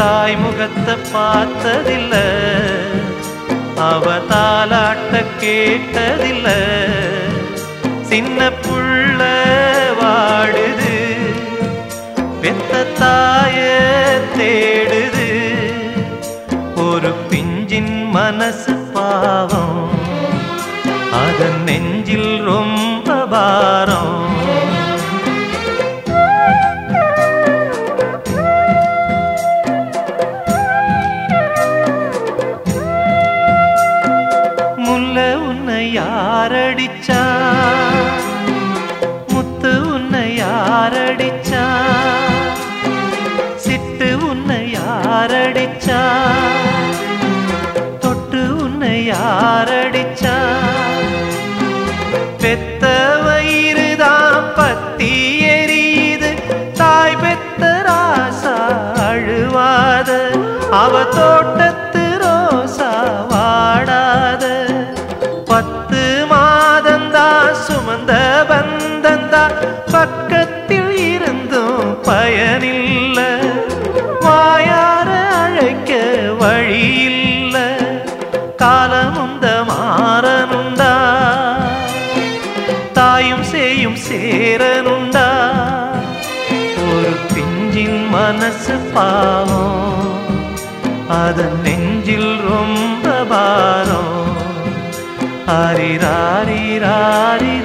தாய் முகத்தை பார்த்ததில்ல அவ தாலாட்ட கேட்டதில்ல சின்ன புள்ள வாடுது பெத்த தாய தேடுது ஒரு பிஞ்சின் மனசு பாவம் அதன் நெஞ்சில் ரொம்ப பாரம் முல்ல உன்னை யாரடிச்சா முத்து உன்னை யாரடிச்சா சிட்டு உன்னை யாரடிச்சா தொட்டு உன்னை யாரடிச்சா பெத்த வயிறுதான் பத்தி எரியுது தாய் பெத்த ராசா அழுவாத அவ தோட்டத்து ரோசா வாடாத பத்து மாதந்தா சுமந்த பந்தந்தா பக்கத்தில் இருந்தும் பயனில்ல வாயார அழைக்க வழியில்ல காலமுந்த மாறனுண்டா தாயும் சேயும் சேரனுண்டா ஒரு பிஞ்சின் மனசு பாவம் அதன் நெஞ்சில் ரொம்ப பாரம் ஹரிராரி ராரி